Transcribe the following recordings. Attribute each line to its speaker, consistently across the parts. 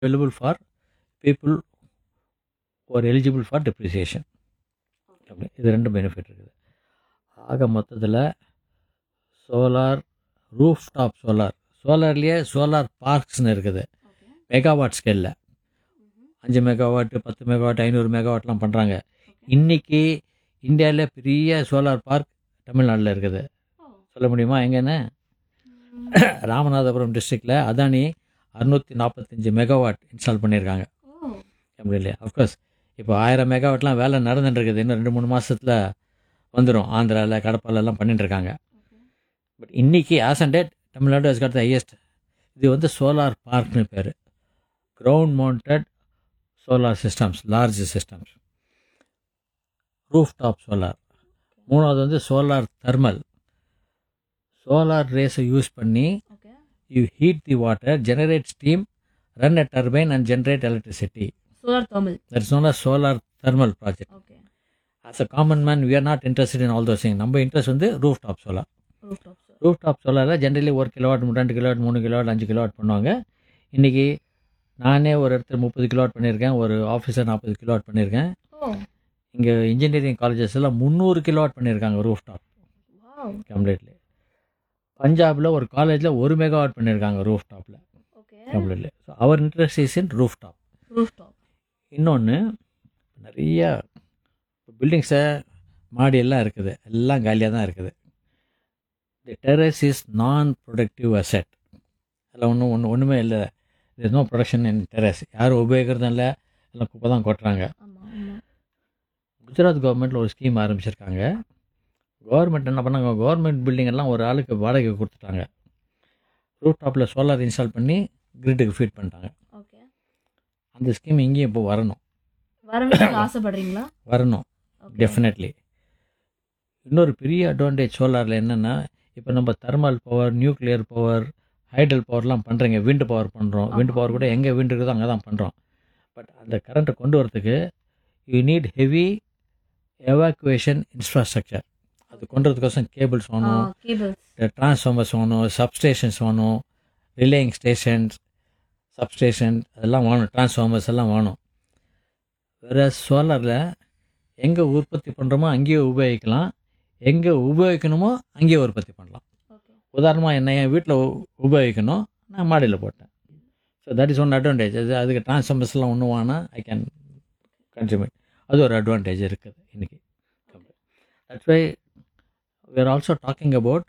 Speaker 1: available for people who are eligible for depreciation அப்படி இது ரெண்டு பெனிஃபிட் இருக்குது ஆக மொத்தத்தில் சோலார் ரூஃப் டாப் சோலார் சோலார்லேயே சோலார் பார்க்ஸ்னு இருக்குது மெகாவாட் ஸ்கேலில் அஞ்சு மெகாவாட் பத்து மெகாவாட் ஐநூறு மெகாவாட்லாம் பண்ணுறாங்க இன்றைக்கி இந்தியாவில் பெரிய சோலார் பார்க் தமிழ்நாட்டில் இருக்குது சொல்ல முடியுமா எங்கன்னு ராமநாதபுரம் டிஸ்ட்ரிக்டில் அதானி அறுநூற்றி நாற்பத்தஞ்சு மெகாவாட் இன்ஸ்டால் பண்ணியிருக்காங்க அப்படி இல்லையா அஃப்கோர்ஸ் இப்போ ஆயிரம் மெகாவாட்லாம் வேலை நடந்துட்டு இருக்குது இன்னும் ரெண்டு மூணு மாதத்தில் வந்துடும் ஆந்திராவில் கடப்பாலெல்லாம் பண்ணிட்டு இருக்காங்க பட் இன்னைக்கு as on date Tamil Nadu has got the highest இது வந்து சோலார் பார்க்னு பேர் ground mounted solar systems large systems rooftop solar மூணாவது வந்து சோலார் தெர்மல் சோலார் ரேஸை யூஸ் பண்ணி
Speaker 2: okay
Speaker 1: you heat the water generate steam run a turbine and generate electricity
Speaker 2: solar thermal
Speaker 1: that's known a solar thermal project
Speaker 2: okay
Speaker 1: as a common man we are not interested in all those thing நம்ம interest வந்து rooftop solar
Speaker 2: rooftop solar
Speaker 1: rooftop சோலாரில் generally ஒரு kilowatt ரெண்டு kilowatt மூணு kilowatt அஞ்சு kilowatt பண்ணுவாங்க இன்றைக்கி நானே ஒரு இடத்துல முப்பது கிலோவாட் பண்ணியிருக்கேன் ஒரு ஆஃபீஸர் நாற்பது கிலோவாட் பண்ணியிருக்கேன்
Speaker 2: ஓ
Speaker 1: இங்கே இன்ஜினியரிங் காலேஜஸ் எல்லாம் முந்நூறு கிலோவாட் பண்ணியிருக்காங்க ரூஃப் டாப்
Speaker 2: வாவ்
Speaker 1: கம்ப்ளீட்லி பஞ்சாபில் ஒரு காலேஜில் ஒரு மெகாவாட் பண்ணியிருக்காங்க ரூஃப் டாப்பில்
Speaker 2: okay
Speaker 1: completely so our interest is in rooftop
Speaker 2: rooftop
Speaker 1: இன்னொன்று நிறைய பில்டிங்ஸை மாடி எல்லாம் இருக்குது எல்லாம் காலியாக தான் இருக்குது the terrace is non productive asset அதில் ஒன்றும் ஒன்று ஒன்றுமே இல்லை is no production in terrace யாரும் உபயோகிக்கிறதும் இல்லை எல்லாம் குப்பை தான் கொட்டுறாங்க
Speaker 2: ஆமா ஆமா
Speaker 1: குஜராத் கவர்மெண்ட்டில் ஒரு ஸ்கீம் ஆரம்பிச்சிருக்காங்க கவர்மெண்ட் என்ன பண்ணாங்க கவர்மெண்ட் பில்டிங் எல்லாம் ஒரு ஆளுக்கு வாடகை கொடுத்துட்டாங்க ரூட் டாப்பில் சோலார் இன்ஸ்டால் பண்ணி கிரிட்டுக்கு ஃபீட் பண்ணிட்டாங்க
Speaker 2: ஓகே
Speaker 1: அந்த ஸ்கீம் இங்கேயும் இப்போ வரணும்
Speaker 2: வரவேற்க ஆசைப்படுறீங்களா
Speaker 1: வரணும்
Speaker 2: Okay.
Speaker 1: டெஃபினெட்லி இன்னொரு பெரிய அட்வான்டேஜ் சோலாரில் என்னென்னா இப்போ நம்ம thermal power nuclear power hydel பவர்லாம் பண்ணுறீங்க விண்டு பவர் பண்ணுறோம் விண்டு
Speaker 2: ஆமா.
Speaker 1: பவர் கூட எங்கே விண்டு இருக்குதோ அங்கே தான் பண்ணுறோம் பட் அந்த கரண்ட்டை கொண்டு வரதுக்கு you need heavy evacuation infrastructure அது கொண்டு வரதுக்கோசம் கேபிள்ஸ் வேணும்
Speaker 2: கேபிள்ஸ்
Speaker 1: டிரான்ஸ்ஃபார்மர்ஸ் வேணும் சப்ஸ்டேஷன்ஸ் வேணும் ரிலேயிங் ஸ்டேஷன்ஸ் சப்ஸ்டேஷன் அதெல்லாம் வேணும் டிரான்ஸ்ஃபார்மர்ஸ் எல்லாம் வேணும் வேறு சோலாரில் எங்கே உற்பத்தி பண்ணுறோமோ அங்கேயே உபயோகிக்கலாம் எங்கே உபயோகிக்கணுமோ அங்கேயே உற்பத்தி பண்ணலாம்
Speaker 2: ஓகே
Speaker 1: உதாரணமாக என்ன என் வீட்டில் உபயோகிக்கணும் நான் மாடியில் போட்டேன் so that is one advantage அது அதுக்கு டிரான்ஸ்ஃபார்மர்ஸ்லாம் ஒன்று வேணால் ஐ கேன் கன்சியூம் இட் அது ஒரு அட்வான்டேஜ் இருக்குது இன்றைக்கி that's why we are also talking about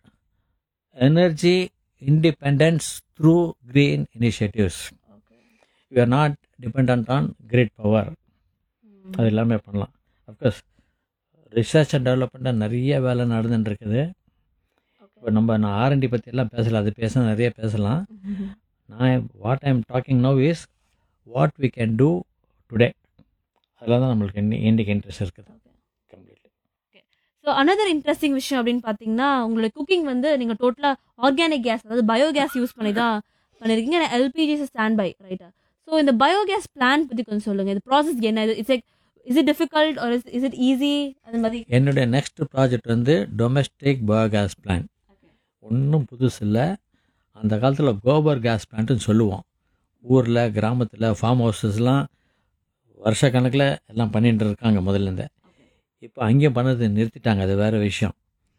Speaker 1: energy independence through green initiatives.
Speaker 2: Okay
Speaker 1: We are not dependent on grid power. அது எல்லாமே பண்ணலாம் அஃப்கோர்ஸ் ரிசர்ச் அண்ட் டெவலப்மெண்ட்டாக நிறைய வேலை நடந்துட்டு இருக்குது இப்போ நம்ம நான் ஆர்என்டி பற்றி எல்லாம் பேசல அது பேச நிறைய பேசலாம் நான் what I am talking now is what we can do today அதில் தான் நம்மளுக்கு இன்னி இன்றைக்கி இன்ட்ரெஸ்ட் இருக்குது கம்ப்ளீட்லி
Speaker 2: ஸோ அனதர் இன்ட்ரெஸ்டிங் விஷயம் அப்படின்னு பார்த்தீங்கன்னா உங்களோட குக்கிங் வந்து நீங்கள் டோட்டலாக ஆர்கானிக் கேஸ் அதாவது பயோகேஸ் யூஸ் பண்ணி தான் பண்ணியிருக்கீங்க எல்பிஜி ஸ்டாண்ட் பை ரைட்டா ஸோ இந்த பயோகேஸ் பிளான் பற்றி கொஞ்சம் சொல்லுங்கள் இந்த ப்ராசஸ் என்ன it's like is it difficult ஒரு இஸ் இட் ஈஸி அந்த மாதிரி
Speaker 1: என்னுடைய நெக்ஸ்ட் ப்ராஜெக்ட் வந்து டொமெஸ்டிக் பயோகேஸ் பிளான்ட் ஒன்றும் புதுசு இல்லை அந்த காலத்தில் கோபர் கேஸ் பிளான்ட்டுன்னு சொல்லுவோம் ஊரில் கிராமத்தில் ஃபார்ம் ஹவுசஸ்லாம் வருஷக்கணக்கில் எல்லாம் பண்ணிட்டு இருக்காங்க முதல்லேருந்து இப்போ அங்கேயும் பண்ணது நிறுத்திட்டாங்க அது வேறு விஷயம்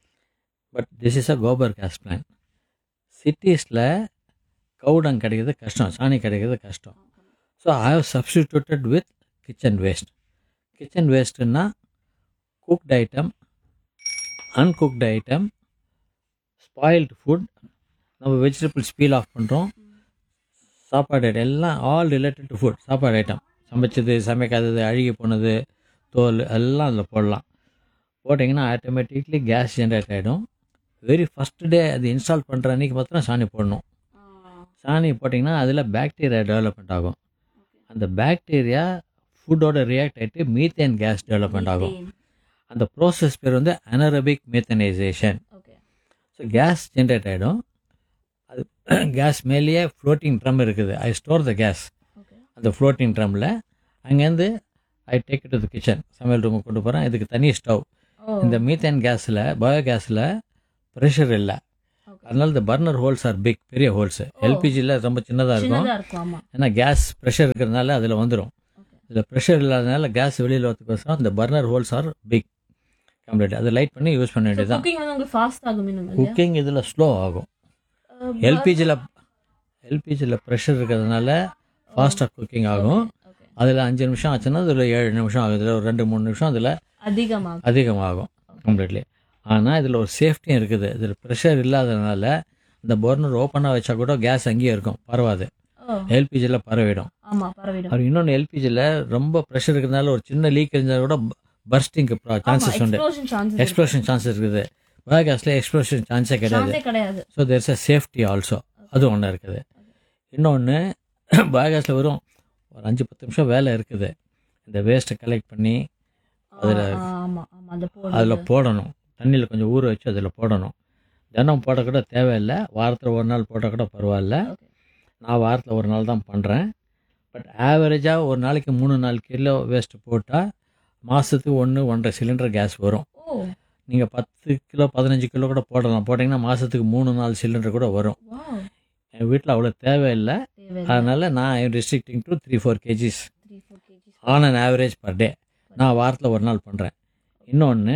Speaker 1: but this is a gobar gas plan சிட்டிஸில் கவுடங் கிடைக்கிறது கஷ்டம் சாணி கிடைக்கிறது கஷ்டம் so I have substituted with kitchen waste kitchen வேஸ்ட்டுன்னா cooked item uncooked item spoiled food நம்ம வெஜிடபிள்ஸ் பீல் ஆஃப் பண்ணுறோம் சாப்பாடு item எல்லாம் ஆல் ரிலேட்டட் டு ஃபுட் சாப்பாடு ஐட்டம் சமைச்சது சமைக்காதது அழுகி போனது தோல் எல்லாம் அதில் போடலாம் போட்டிங்கன்னா ஆட்டோமேட்டிக்லி கேஸ் ஜென்ரேட் ஆகிடும் வெரி ஃபஸ்ட் டே அது இன்ஸ்டால் பண்ணுற அன்றைக்கி மாத்திரம் சாணி போடணும் சாணி போட்டிங்கன்னா அதில் பாக்டீரியா டெவலப்மெண்ட் ஆகும் அந்த பாக்டீரியா ஃபுட்டோட ரியாக்ட் ஆகிட்டு மீத்தேன் கேஸ் டெவலப்மெண்ட் ஆகும் அந்த ப்ராசஸ் பேர் வந்து anaerobic methanisation
Speaker 2: okay
Speaker 1: so gas generate ஆகிடும் அது கேஸ் மேலேயே ஃப்ளோட்டிங் ட்ரம் இருக்குது I store the gas
Speaker 2: okay
Speaker 1: அந்த ஃப்ளோட்டிங் ட்ரம்மில் அங்கேருந்து I take to the kitchen சமையல் ரூமுக்கு கொண்டு போகிறேன் இதுக்கு தனி ஸ்டவ்
Speaker 2: ஓ
Speaker 1: இந்த மீத்தேன் கேஸில் பயோ கேஸில் ப்ரெஷர் இல்லை அதனால இந்த பர்னர் ஹோல்ஸ் ஆர் பிக் பெரிய ஹோல்ஸ் எல்பிஜியில் ரொம்ப சின்னதாக இருக்கும்
Speaker 2: சின்னதா இருக்கும் ஆமா
Speaker 1: ஏன்னா கேஸ் ப்ரெஷர் இருக்கிறதுனால அதில் வந்துடும் இதில் ப்ரெஷர் இல்லாதனால கேஸ் வெளியில் வரதுக்கோசரம் இந்த burner holes are big complete அதை லைட் பண்ணி யூஸ் பண்ண வேண்டியது தான்
Speaker 2: குக்கிங் வந்து உங்களுக்கு ஃபாஸ்ட் ஆகும் இன்னும் இல்லையா?
Speaker 1: குக்கிங் இதில் ஸ்லோ ஆகும்
Speaker 2: அஹ்,
Speaker 1: எல்பிஜியில் எல்பிஜியில் ப்ரெஷர் இருக்கிறதுனால ஃபாஸ்ட்டாக குக்கிங் ஆகும்
Speaker 2: okay.
Speaker 1: அதில் அஞ்சு நிமிஷம் ஆச்சுன்னா அதில் ஏழு நிமிஷம் ஆகுது இதுல ஒரு ரெண்டு மூணு நிமிஷம் அதில்
Speaker 2: அதிகமாகும்
Speaker 1: அதிகமாகும் கம்ப்ளீட்லி ஆனால் இதில் ஒரு சேஃப்டியும் இருக்குது இதில் ப்ரெஷர் இல்லாததுனால இந்த பர்னர் ஓப்பனாக வச்சா கூட கேஸ் அங்கேயே இருக்கும் பரவாது
Speaker 2: ஓ,
Speaker 1: எல்பிஜியில் பரவிடும்
Speaker 2: ஆமா பரவிடும்
Speaker 1: அவர் இன்னொன்று எல்பிஜியில் ரொம்ப ப்ரெஷர் இருக்கிறதுனால ஒரு சின்ன லீக் இருந்தால் கூட பர்ஸ்டிங்க்கு சான்சஸ் உண்டு
Speaker 2: எக்ஸ்ப்ளோஷன் சான்சஸ்
Speaker 1: எக்ஸ்ப்ளோஷன் சான்சஸ் இருக்குது பயோகேஸில் எக்ஸ்ப்ளோஷன் சான்ஸே கிடையாது
Speaker 2: சான்ஸே கிடையாது
Speaker 1: so there's a safety also அது ஒன்று இருக்குது இன்னொன்று பயோகேஸில் வெறும் ஒரு அஞ்சு பத்து நிமிஷம் வேலை இருக்குது இந்த வேஸ்ட்டை கலெக்ட் பண்ணி அதுல-
Speaker 2: ஆ, ஆமா ஆமா அந்த போடுறது.
Speaker 1: அதில் போடணும் தண்ணியில் கொஞ்சம் ஊற வச்சு அதில் போடணும் தினம் போடக்கூட தேவையில்லை வாரத்தில் ஒரு நாள் போட்டால் கூட பரவாயில்ல
Speaker 2: Okay.
Speaker 1: நான் வாரத்தில் ஒரு நாள் தான் பண்ணுறேன் பட் ஆவரேஜாக ஒரு நாளைக்கு மூணு நாலு கிலோ வேஸ்ட் போட்டால் மாதத்துக்கு ஒன்று ஒன்றரை சிலிண்டர் கேஸ் வரும்
Speaker 2: ஓ
Speaker 1: நீங்கள் பத்து கிலோ பதினஞ்சு கிலோ கூட போடலாம் போட்டிங்கன்னா மாதத்துக்கு மூணு நாலு சிலிண்டர் கூட வரும்
Speaker 2: வாவ்
Speaker 1: என் வீட்டில் அவ்வளோ தேவையில்லை
Speaker 2: தேவையில்லை
Speaker 1: அதனால் நான் I'm restricting to three four kgs
Speaker 2: 3 4 kgs
Speaker 1: on an average per day நான் வாரத்தில் ஒரு நாள் பண்ணுறேன் இன்னொன்று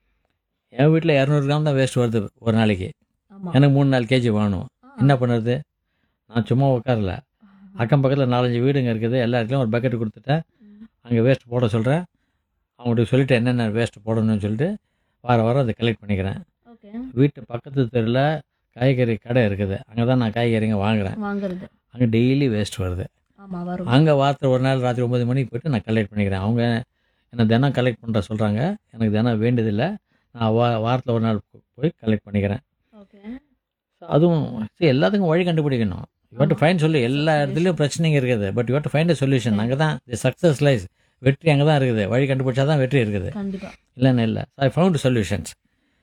Speaker 1: என் வீட்டில் இரநூறு கிராம் தான் வேஸ்ட் வருது ஒரு நாளைக்கு
Speaker 2: ஆமா
Speaker 1: எனக்கு மூணு நாலு கேஜி வேணும்
Speaker 2: ஆ.
Speaker 1: என்ன பண்ணுறது நான் சும்மா உட்காரல அக்கம் பக்கத்தில் நாலஞ்சு வீடுங்க இருக்குது எல்லாருக்கும் ஒரு பக்கெட் கொடுத்துட்டேன்
Speaker 2: ம்.
Speaker 1: அங்கே வேஸ்ட் போட சொல்கிறேன் அவங்கள்ட்ட சொல்லிட்டு என்னென்ன வேஸ்ட் போடணும்னு சொல்லிட்டு வார வாரம் அதை கலெக்ட் பண்ணிக்கிறேன்
Speaker 2: ஓகே
Speaker 1: வீட்டு பக்கத்து தெருவில் காய்கறி கடை இருக்குது அங்கே தான் நான் காய்கறிங்க வாங்குறேன்
Speaker 2: வாங்குறது
Speaker 1: அங்கே டெய்லி வேஸ்ட் வருது
Speaker 2: ஆமா வரும்
Speaker 1: அங்கே வாரத்தில் ஒரு நாள் ராத்திரி ஒம்பது மணிக்கு போயிட்டு நான் கலெக்ட் பண்ணிக்கிறேன் அவங்க என்ன தினம் கலெக்ட் பண்ணுற சொல்கிறாங்க எனக்கு தினம் வேண்டியதில்லை நான் வா வாரத்தில் ஒரு நாள் போ- போய் கலெக்ட் பண்ணிக்கிறேன்
Speaker 2: ஓகே
Speaker 1: So, அதுவும் see, எல்லாத்துக்கும் வழி கண்டுபிடிக்கணும் யூ ஃபைன் சொல்லி எல்லா இடத்துலையும் பிரச்சனைங்க இருக்குது but you to find a solution அங்கே தான் தி சக்ஸஸ் லைஸ் வெற்றி அங்கே தான் இருக்குது வழி கண்டுபிடிச்சா தான் வெற்றி இருக்குது
Speaker 2: கண்டிப்பா
Speaker 1: இல்லைன்னு இல்லை I found solutions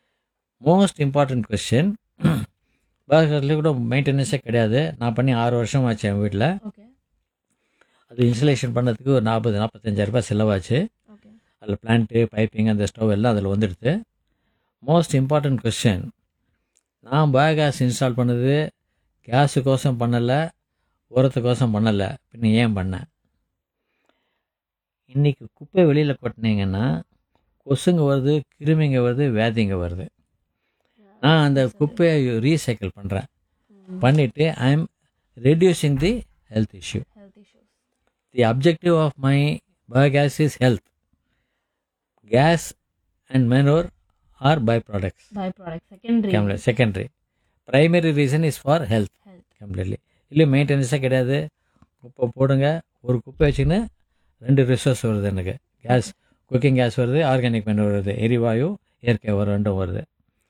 Speaker 1: most important question பாஸ்கர்லேயும் கூட மெயின்டெனன்ஸே கிடையாது நான் பண்ணி ஆறு வருஷம் ஆச்சு என் வீட்டில்
Speaker 2: ஓகே
Speaker 1: அது இன்ஸ்டலேஷன் பண்ணதுக்கு ஒரு நாற்பது நாற்பத்தஞ்சாயிரம் ரூபாய் செலவாச்சு
Speaker 2: ஓகே
Speaker 1: அதில் பிளான்ட்டு பைப்பிங் அந்த ஸ்டவ் எல்லாம் அதில் வந்துடுது மோஸ்ட் இம்பார்ட்டன்ட் கொஸ்டின் நான் பயோகேஸ் இன்ஸ்டால் பண்ணது கேஸுக்கோசம் பண்ணலை உரத்துக்கோசம் பண்ணலை பின்ன ஏன் பண்ணேன் இன்றைக்கி குப்பை வெளியில் கொட்டினீங்கன்னா கொசுங்க வருது கிருமிங்க வருது வியாதிங்க வருது நான் அந்த குப்பையை ரீசைக்கிள் பண்ணுறேன் பண்ணிவிட்டு I am reducing the health issue
Speaker 2: health issues
Speaker 1: The objective of my biogas is health. Gas and manure are byproducts.
Speaker 2: Byproduct secondary
Speaker 1: Completely. Secondary. Primary reason is for health.
Speaker 2: Health
Speaker 1: completely இல்லை மெயின்டெனன்ஸே கிடையாது குப்பை போடுங்க ஒரு குப்பை வச்சுன்னு ரெண்டு resource வருது எனக்கு கேஸ் குக்கிங் கேஸ் வருது ஆர்கானிக் மேனூர் வருது எரிவாயு இயற்கை உரம் ரெண்டும் வருது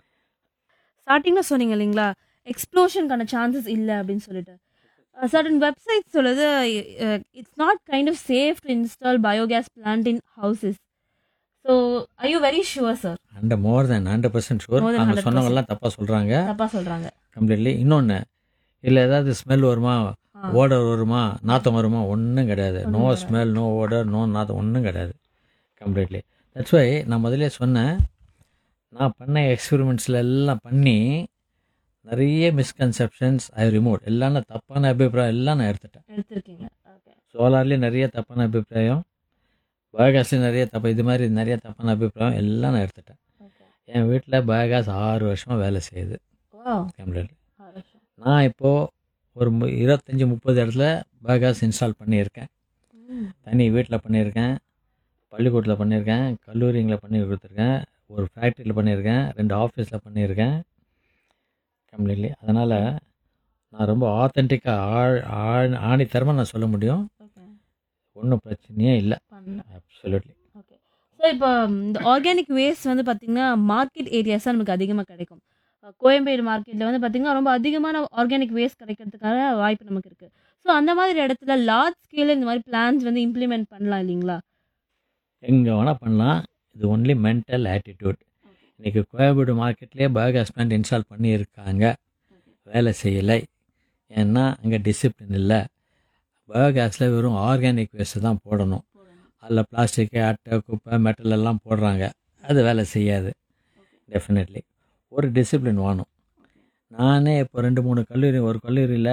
Speaker 2: ஸ்டார்டிங்ல சொன்னீங்க இல்லைங்களா எக்ஸ்ப்ளோஷனுக்கான சான்சஸ் இல்லை அப்படின்னு சொல்லிட்டு சர்டன் வெப்சைட் சொல்லுது it's not kind of safe to install biogas plant in houses so I you very sure sir
Speaker 1: hundred more than hundred percent sure
Speaker 2: More than
Speaker 1: அவங்க
Speaker 2: 100%.
Speaker 1: சொன்னவங்கலாம் தப்பாக சொல்கிறாங்க
Speaker 2: தப்பா சொல்றாங்க
Speaker 1: கம்ப்ளீட்லி இன்னொன்று இல்லை ஏதாவது ஸ்மெல் வருமா
Speaker 2: ஆ.
Speaker 1: ஓடர் வருமா நாத்தம் வருமா ஒன்றும் கிடையாது நோ
Speaker 2: ஒண்ணும் கிடையாது.
Speaker 1: ஸ்மெல் நோ ஓடர் நோ நாத்தம் ஒன்றும் கிடையாது கம்ப்ளீட்லி தட்ஸ் வை நான் முதல்ல சொன்னேன் நான் பண்ண எக்ஸ்பெரிமெண்ட்ஸில் எல்லாம் பண்ணி நிறைய மிஸ்கன்செப்ஷன்ஸ் ஐ ரிமூவ் எல்லாம் நான் தப்பான அபிப்பிராயம் எல்லாம் நான் எடுத்துட்டேன்
Speaker 2: எடுத்திருக்கீங்க ஓகே
Speaker 1: சோலார்லேயும் நிறைய தப்பான அபிப்பிராயம் பயோகேஸ்லேயும் நிறைய தப்பு இது மாதிரி நிறைய தப்பான அபிப்பிராயம் எல்லாம் நான் எடுத்துட்டேன்
Speaker 2: ஓகே
Speaker 1: என் வீட்டில் பயோகேஸ் ஆறு வருஷமாக வேலை செய்யுது
Speaker 2: வா
Speaker 1: கம்ப்ளீட்லி நான் இப்போது ஒரு மு- இருபத்தஞ்சி முப்பது இடத்துல பயோகேஸ் இன்ஸ்டால் பண்ணியிருக்கேன் தனி வீட்டில் பண்ணியிருக்கேன் பள்ளிக்கூடத்தில் பண்ணியிருக்கேன் கல்லூரிங்களில் பண்ணி கொடுத்துருக்கேன் ஒரு ஃபேக்ட்ரியில் பண்ணியிருக்கேன் ரெண்டு ஆஃபீஸில் பண்ணியிருக்கேன் கம்ப்ளீட்லி அதனால் நான் ரொம்ப ஆத்தென்டிக்காக ஆழ் ஆழ் ஆணித்தரமாக நான் சொல்ல முடியும்
Speaker 2: ஓகே
Speaker 1: ஒன்றும் பிரச்சனையே இல்லை
Speaker 2: பண்ண
Speaker 1: அப்சல்யூட்லி
Speaker 2: ஓகே ஸோ இப்போ இந்த ஆர்கானிக் வேஸ்ட் வந்து பார்த்தீங்கன்னா மார்க்கெட் ஏரியாஸ் தான் நமக்கு அதிகமாக கிடைக்கும் அஹ் கோயம்பேடு மார்க்கெட்டில் வந்து பார்த்தீங்கன்னா ரொம்ப அதிகமான ஆர்கானிக் வேஸ்ட் கிடைக்கிறதுக்கான வாய்ப்பு நமக்கு இருக்குது ஸோ அந்த மாதிரி இடத்துல லார்ஜ் ஸ்கேலில் இந்த மாதிரி பிளான்ஸ் வந்து இம்ப்ளிமெண்ட் பண்ணலாம் இல்லைங்களா
Speaker 1: எங்கே வேணால் பண்ணலாம் இது ஒன்லி மென்டல் ஆட்டிடியூட் இன்றைக்கி கோயம்பேடு மார்க்கெட்லேயே பயோகேஸ் பிளான்ட் இன்ஸ்டால் பண்ணியிருக்காங்க வேலை செய்யலை ஏன்னா அங்கே டிசிப்ளின் இல்லை பயோகேஸில் வெறும் ஆர்கானிக் வேஸ்ட்டு தான் போடணும் அதில் பிளாஸ்டிக்கு அட்டை குப்பை மெட்டல் எல்லாம் போடுறாங்க அது வேலை செய்யாது டெஃபினெட்லி ஒரு டிசிப்ளின் வேணும் நானே இப்போ ரெண்டு மூணு கல்லூரி ஒரு கல்லூரியில்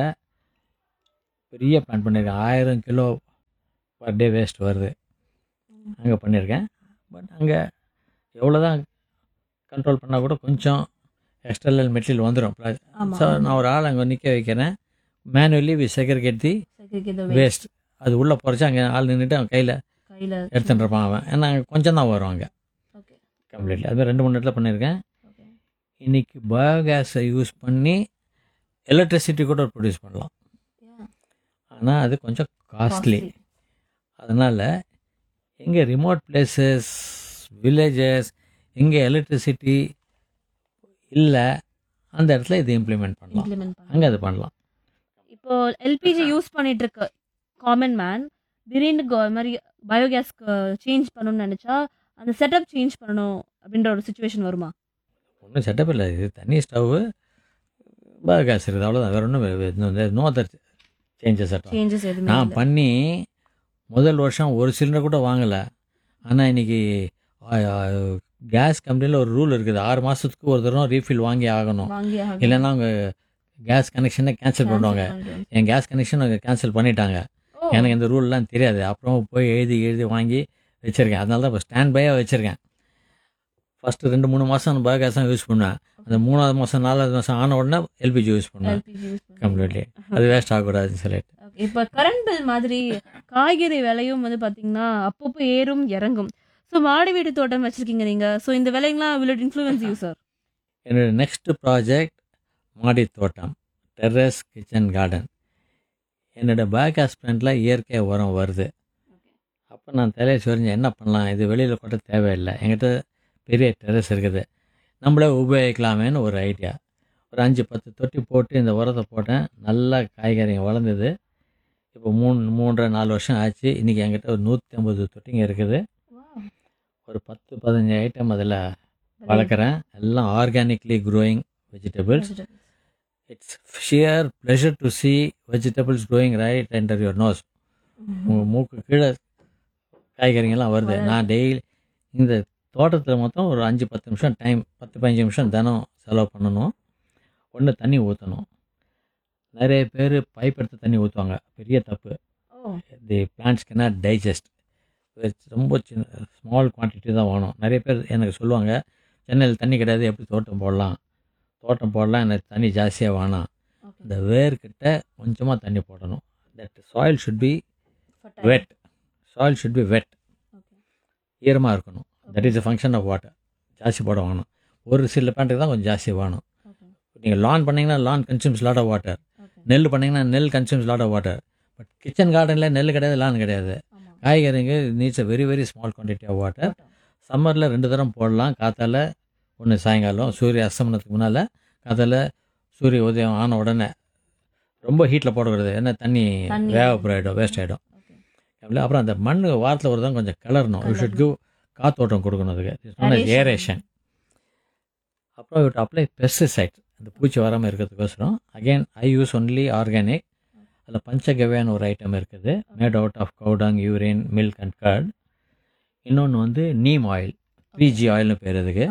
Speaker 1: பெரிய பிளான் பண்ணியிருக்கேன் ஆயிரம் கிலோ பர் டே வேஸ்ட் வருது அங்கே பண்ணியிருக்கேன் பட் அங்கே எவ்வளோ தான் கண்ட்ரோல் பண்ணால் கூட கொஞ்சம் எக்ஸ்டர்னல் மெட்டீரியல் வந்துடும்
Speaker 2: ஆமா
Speaker 1: ஸோ நான் ஒரு ஆள் அங்கே நிற்க வைக்கிறேன் manually we segregate the
Speaker 2: Segregate the waste.
Speaker 1: Waste அது உள்ளே போகிறச்சா அங்கே ஆள் நின்றுட்டு அவன் கையில்
Speaker 2: கையில
Speaker 1: எடுத்துட்டு இருப்பான் அவன் ஏன்னா அங்கே கொஞ்சம் தான் வரும் அங்கே
Speaker 2: ஓகே
Speaker 1: கம்ப்ளீட்லி அது மாதிரி ரெண்டு மூணு இடத்துல பண்ணியிருக்கேன்
Speaker 2: ஓகே
Speaker 1: இன்னைக்கு பயோகேஸை யூஸ் பண்ணி எலக்ட்ரிசிட்டி கூட ப்ரொடியூஸ் பண்ணலாம் ஆனால் அது கொஞ்சம் காஸ்ட்லி அதனால் எங்கே ரிமோட் பிளேசஸ் வில்லேஜஸ் எங்கே எலக்ட்ரிசிட்டி இல்லை அந்த இடத்துல இது இம்ப்ளிமெண்ட் பண்ணலாம்
Speaker 2: இம்ப்ளிமெண்ட் பண்ண
Speaker 1: அங்கே அது பண்ணலாம்
Speaker 2: இப்போ எல்பிஜி யூஸ் பண்ணிட்டு இருக்க காமன் மேன் திடீர்னு go- இது மாதிரி பயோகேஸ்க்கு சேஞ்ச் பண்ணணும்னு நினைச்சா அந்த செட்டப் சேஞ்ச் பண்ணணும் அப்படின்ற ஒரு சுச்சுவேஷன் வருமா
Speaker 1: ஒன்றும் செட்டப் இல்லை இது தண்ணி ஸ்டவ்வு பயோகேஸ் இருக்குது அவ்வளோதான் வேறு ஒன்றும் no other changes at
Speaker 2: changes எதுவுமே
Speaker 1: நான்
Speaker 2: இல்ல.
Speaker 1: பண்ணி முதல் வருஷம் ஒரு சிலிண்டர் கூட வாங்கலை ஆனால் இன்னைக்கு கேஸ் கம்பெனியில் ஒரு ரூல் இருக்குது ஆறு மாதத்துக்கு ஒரு தடவை ரீஃபில் வாங்கி ஆகணும்
Speaker 2: வாங்கி ஆகணும்.
Speaker 1: இல்லைன்னா அவங்க கேஸ் கனெக்ஷனை கேன்சல் பண்ணுவாங்க
Speaker 2: Cancel பண்ணிடுவாங்க.
Speaker 1: என் கேஸ் கனெக்ஷன் அவங்க கேன்சல் பண்ணிட்டாங்க
Speaker 2: ஓ,
Speaker 1: எனக்கு இந்த ரூல்லாம் தெரியாது அப்புறம் போய் எழுதி எழுதி வாங்கி வச்சுருக்கேன் அதனால தான் இப்போ ஸ்டாண்ட் பையாக வச்சுருக்கேன் ஃபஸ்ட்டு ரெண்டு மூணு மாதம் பயோகேஸ் தான் யூஸ் பண்ணுவேன் அந்த மூணாவது மாதம் நாலாவது மாதம் ஆன உடனே எல்பிஜி யூஸ் பண்ணுவேன்
Speaker 2: LPG use பண்ணுவாங்க.
Speaker 1: கம்ப்ளீட்லி அது வேஸ்ட் ஆகக்கூடாதுன்னு சொல்லிட்டு
Speaker 2: Okay, இப்ப கரண்ட் பில் மாதிரி காய்கறி விலையும் வந்து பாத்தீங்கன்னா அப்பப்போ ஏறும் இறங்கும் ஸோ மாடி வீடு தோட்டம் வச்சிருக்கீங்க நீங்க ஸோ இந்த விலைங்களாம் will it influence you sir
Speaker 1: என்னோட நெக்ஸ்ட் ப்ராஜெக்ட் மாடி தோட்டம் டெரஸ் கிச்சன் கார்டன் என்னோட பயோகேஸ் பிளான்ட்டில் இயற்கை உரம் வருது அப்போ நான் தலையை சொரிஞ்சு என்ன பண்ணலாம் இது வெளியில் கொட்ட தேவையில்லை என்கிட்ட பெரிய டெரஸ் இருக்குது நம்மளே உபயோகிக்கலாமேன்னு ஒரு ஐடியா ஒரு அஞ்சு பத்து தொட்டி போட்டு இந்த உரத்தை போட்டேன் நல்லா காய்கறிங்க வளர்ந்தது இப்போ மூணு மூன்றரை நாலு வருஷம் ஆச்சு இன்றைக்கி என்கிட்ட ஒரு நூற்றி ஐம்பது தொட்டிங்க இருக்குது ஒரு பத்து பதினஞ்சு ஐட்டம் அதில் வளர்க்குறேன் எல்லாம் organically growing vegetables it's sheer pleasure to see vegetables growing right under your nose உங்கள் மூக்கு கீழே காய்கறிங்கெல்லாம் வருது
Speaker 2: வருது.
Speaker 1: நான் டெய்லி இந்த தோட்டத்தில் மொத்தம் ஒரு அஞ்சு பத்து நிமிஷம் டைம் பத்து பதினஞ்சு நிமிஷம் தினம் செலவு பண்ணணும் ஒன்று தண்ணி ஊற்றணும் நிறைய பேர் பைப் எடுத்து தண்ணி ஊற்றுவாங்க பெரிய தப்பு தி பிளான்ட்ஸ் cannot டைஜஸ்ட் ரொம்ப சின்ன ஸ்மால் குவான்டிட்டி தான் வேணும் நிறைய பேர் எனக்கு சொல்லுவாங்க சென்னையில் தண்ணி கிடையாது எப்படி தோட்டம் போடலாம் தோட்டம் போடலாம் எனக்கு தண்ணி ஜாஸ்தியாக வேணாம் இந்த வேர்கிட்ட கொஞ்சமாக தண்ணி போடணும் that soil should be wet soil should be wet ஈரமாக இருக்கணும் that is a function of water ஜாஸ்தி போட வேணும் ஒரு சில பிளான்ட்டுக்கு தான் கொஞ்சம் ஜாஸ்தி வேணும் நீங்கள் லான் பண்ணீங்கன்னா lawn consumes lot of water நெல் பண்ணீங்கன்னா நெல் consumes lot of water but kitchen கார்டனில் நெல் கிடையாது லான் கிடையாது காய்கறிங்க needs a very very small quantity of water சம்மரில் ரெண்டு தரம் போடலாம் காத்தால ஒன்று சாயங்காலம் சூரிய அஸ்தமனத்துக்கு முன்னால் காத்தால சூரிய உதயம் ஆன உடனே ரொம்ப ஹீட்டில் போடக்கூடாது ஏன்னா தண்ணி
Speaker 2: தண்ணி.
Speaker 1: வேவப்படாயிடும் வேஸ்ட் ஆகிடும் அப்புறம் அந்த மண் வாரத்தில் ஒரு தான் கொஞ்சம் கிளறணும் யூ ஷுட் கிவ் காத்தோட்டம் கொடுக்கணும் அதுக்கு
Speaker 2: Aeration.
Speaker 1: ஏரேஷன் அப்புறம் யூ அப்ளை பெஸ்டிசைட் அந்த பூச்சி வராமல் இருக்கிறதுக்கோசரம் again I use only organic அதில் பஞ்சகவ்யான்னு ஒரு ஐட்டம் இருக்குது made out of cow dung urine milk and curd இன்னொன்று வந்து நீம் ஆயில் த்ரீ ஜி ஆயில்னு பேர் அதுக்கு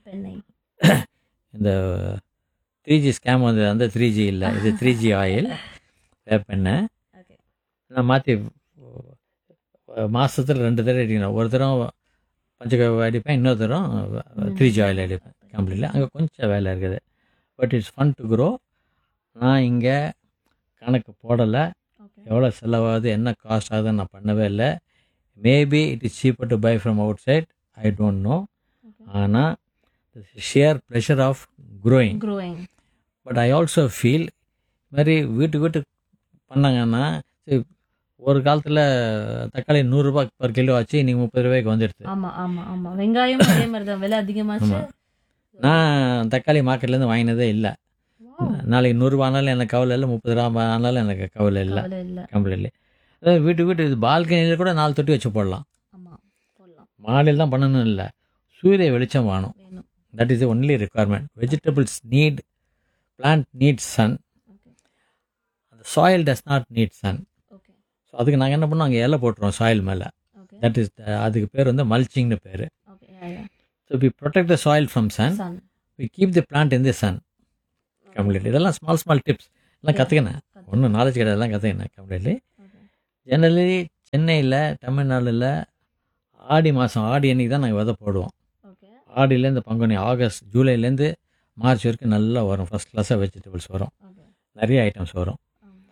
Speaker 1: இந்த த்ரீ ஜி ஸ்கேம் வந்து அந்த த்ரீ ஜி இல்லை இது த்ரீ ஜி ஆயில் வேப்பெண்ணெய் நான் மாற்றி மாதத்தில் ரெண்டு தடவை அடிக்கணும் ஒரு தரம் பஞ்சகவ்ய அடிப்பேன் இன்னொரு தரம் த்ரீ ஜி ஆயில் அடிப்பேன் கம்ப்ளீட்லி அங்கே கொஞ்சம் வேலை இருக்குது but it's fun to grow நான் இங்கே கணக்கு போடலை எவ்வளோ செலவாகுது என்ன காஸ்ட் ஆகுதுன்னு நான் பண்ணவே இல்லை maybe it is cheaper to buy from outside I don't know ஆனால் sheer pleasure of growing
Speaker 2: growing
Speaker 1: but I also feel மாதிரி வீட்டுக்கு வீட்டுக்கு பண்ணாங்கன்னா சரி, ஒரு காலத்தில் தக்காளி நூறுரூபா பர் கிலோ ஆச்சு இன்னைக்கு முப்பது ரூபாய்க்கு வந்துடுது
Speaker 2: ஆமா ஆமா ஆமா வெங்காயம் அதே மாதிரி தான் விலை அதிகமாச்சு
Speaker 1: ஆமா. நான் தக்காளி மார்க்கெட்லேருந்து வாங்கினதே இல்லை
Speaker 2: Wow,
Speaker 1: நாளைக்கு நூறுரூபா ஆனாலும் எனக்கு கவலை இல்லை முப்பது ரூபா ஆனாலும் எனக்கு கவலை இல்லை
Speaker 2: கவலை இல்ல
Speaker 1: கம்ப்ளீட்லி அதாவது வீட்டு வீட்டு இது பால்கனியில் கூட நாலு தொட்டி வச்சு போடலாம்
Speaker 2: ஆமா போடலாம்
Speaker 1: மாடியில் தான் பண்ணணும் இல்லை சூரிய வெளிச்சம் வேணும்
Speaker 2: வேணும்
Speaker 1: that is only requirement vegetables need plant need sun
Speaker 2: okay
Speaker 1: அந்த soil does not need sun
Speaker 2: okay
Speaker 1: so அதுக்கு நாங்கள் என்ன பண்ணோம் அங்கே இலை போட்டுருவோம் சாயில் மேலே
Speaker 2: ஓகே
Speaker 1: தட் இஸ் அதுக்கு பேர் வந்து மல்ச்சிங்னு பேர்
Speaker 2: okay yeah yeah
Speaker 1: so we protect the soil from sun
Speaker 2: sun
Speaker 1: we keep the plant in the sun completely இதெல்லாம் ஸ்மால் ஸ்மால் டிப்ஸ் எல்லாம் கற்றுக்கினேன் ஒன்றும் நாலேஜ் கிடையாது எல்லாம் கற்றுக்கினேன் கம்ப்ளீட்லி ஜெனரலி சென்னையில் தமிழ்நாடுல ஆடி மாதம் ஆடி அன்னைக்கு தான் நாங்கள் விதை போடுவோம்
Speaker 2: ஓகே
Speaker 1: ஆடியிலேருந்து பங்குனி ஆகஸ்ட் ஜூலைலேருந்து மார்ச் வரைக்கும் நல்லா வரும் ஃபஸ்ட் கிளாஸாக வெஜிடபிள்ஸ் வரும்
Speaker 2: ஓகே
Speaker 1: நிறைய ஐட்டம்ஸ் வரும்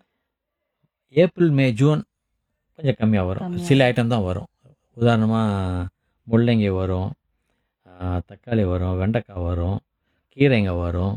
Speaker 1: ஏப்ரல் மே ஜூன் கொஞ்சம் கம்மியாக வரும்
Speaker 2: கம்மியா.
Speaker 1: சில ஐட்டம் தான் வரும் உதாரணமாக முள்ளங்கி வரும் ஆ, தக்காளி வரும் வெண்டைக்காய் வரும் கீரைங்க வரும்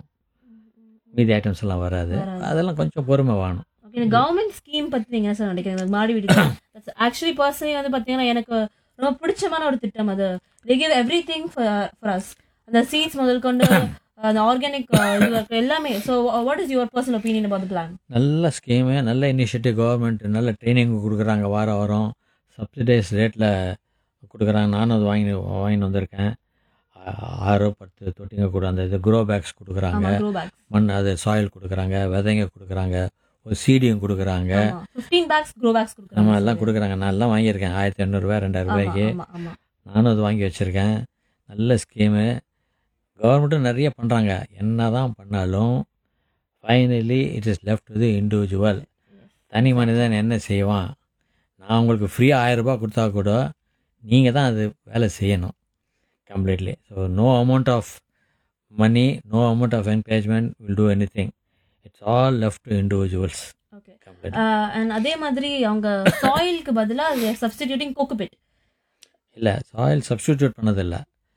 Speaker 1: மீதி ஐட்டம்ஸ் எல்லாம் வராது
Speaker 2: வராது.
Speaker 1: அதெல்லாம் கொஞ்சம் பொறுமை வேணும்
Speaker 2: ஓகே இந்த கவர்மெண்ட் ஸ்கீம் பத்தி நீங்க சார் நினைக்கிறீங்க இந்த மாடி வீடு ஆக்சுவலி பர்சனலி வந்து பாத்தீங்கன்னா எனக்கு ரொம்ப பிடிச்சமான ஒரு திட்டம் அது they give everything for for us அந்த சீட்ஸ் முதல் கொண்டு அந்த ஆர்கானிக் எல்லாமே so what is your personal opinion about the plan
Speaker 1: நல்ல ஸ்கீமு நல்ல இனிஷியேட்டிவ் கவர்மெண்ட் நல்ல ட்ரைனிங் கொடுக்குறாங்க வாரம் வாரம் சப்சிடைஸ் ரேட்டில் கொடுக்குறாங்க நானும் அது வாங்கி வாங்கிட்டு வந்திருக்கேன் ஆ- ஆறு பத்து தொட்டிங்க கூட அந்த இது க்ரோ பேக்ஸ் கொடுக்குறாங்க
Speaker 2: ஆமா க்ரோ பேக்ஸ்
Speaker 1: மண் அது சாயில் கொடுக்குறாங்க விதைங்க கொடுக்குறாங்க ஒரு சீடியும் கொடுக்குறாங்க
Speaker 2: ஆமா 15 பேக்ஸ் க்ரோ பேக்ஸ்
Speaker 1: நம்ம
Speaker 2: கொடுக்குறாங்க
Speaker 1: எல்லாம் கொடுக்குறாங்க நான் எல்லாம் வாங்கியிருக்கேன் ஆயிரத்தி எண்ணூறுபா ரெண்டாயிரம்
Speaker 2: ஆமா
Speaker 1: ரூபாய்க்கு
Speaker 2: ஆமா ஆமா
Speaker 1: நானும் அது வாங்கி வச்சுருக்கேன் நல்ல ஸ்கீமு கவர்மெண்ட்டும் நிறைய பண்ணுறாங்க என்ன தான் பண்ணாலும் finally it is left to the individual தனி மனிதன் என்ன செய்வான் நான் உங்களுக்கு ஃப்ரீயாக ஆயிரரூபா கொடுத்தா கூட நீங்கள் தான் அது வேலை செய்யணும் completely so no amount of money no amount of encouragement will do anything it's all left to individuals
Speaker 2: okay
Speaker 1: complete
Speaker 2: and அதே மாதிரி அவங்க சாயிலுக்கு பதிலா சப்ஸ்டிடியூட்டிங் கோகோபிட்
Speaker 1: இல்லை சாயில் சப்ஸ்டிடியூட் பண்ணதில்ல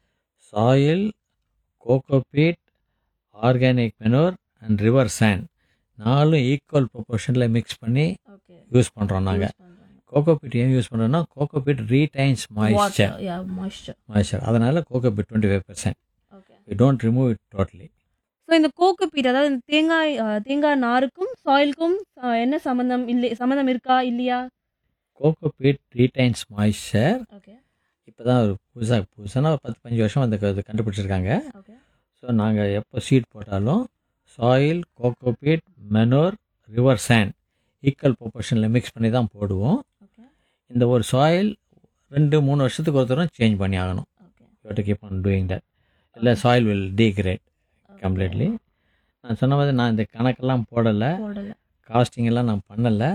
Speaker 1: soil cocopeat organic manure and river sand நாலும் equal ப்ரொபோர்ஷனில் mix பண்ணி
Speaker 2: ஓகே
Speaker 1: யூஸ் பண்ணுறோம் நாங்கள் கோகோபீட் ஏன் யூஸ் பண்ணுறோன்னா cocopeat retains moisture
Speaker 2: water yeah moisture
Speaker 1: moisture அதனால் cocopeat twenty five percent
Speaker 2: okay
Speaker 1: we don't remove it totally
Speaker 2: so இந்த cocopeat அதாவது இந்த தேங்காய் அஹ், தேங்காய் நாருக்கும் சாயிலுக்கும் அஹ், என்ன சம்மந்தம் இல்லை சம்மந்தம் இருக்கா இல்லையா
Speaker 1: கோகோபீட் ரீடைன்ஸ் மாய்ஸ்சர்
Speaker 2: ஓகே
Speaker 1: இப்போ தான் ஒரு புதுசாக புதுசான ஒரு பத்து பதினஞ்சு வருஷம் அந்த இது கண்டுபிடிச்சிருக்காங்க
Speaker 2: ஓகே
Speaker 1: ஸோ நாங்கள் எப்போ சீட் போட்டாலும் soil cocopeat manure river sand equal ப்ரொபோர்ஷனில் மிக்ஸ் பண்ணி தான் போடுவோம்
Speaker 2: ஓகே
Speaker 1: இந்த ஒரு சாயில் ரெண்டு மூணு வருஷத்துக்கு ஒரு தரம் சேஞ்ச் பண்ணி ஆகணும்
Speaker 2: okay
Speaker 1: you to keep on doing that இல்லை சாயில் வில் டீக்ரேட் கம்ப்ளீட்லி நான் சொன்ன மாதிரி நான் இந்த கணக்கெல்லாம் போடலை
Speaker 2: போடல
Speaker 1: காஸ்டிங் எல்லாம் நான் பண்ணலை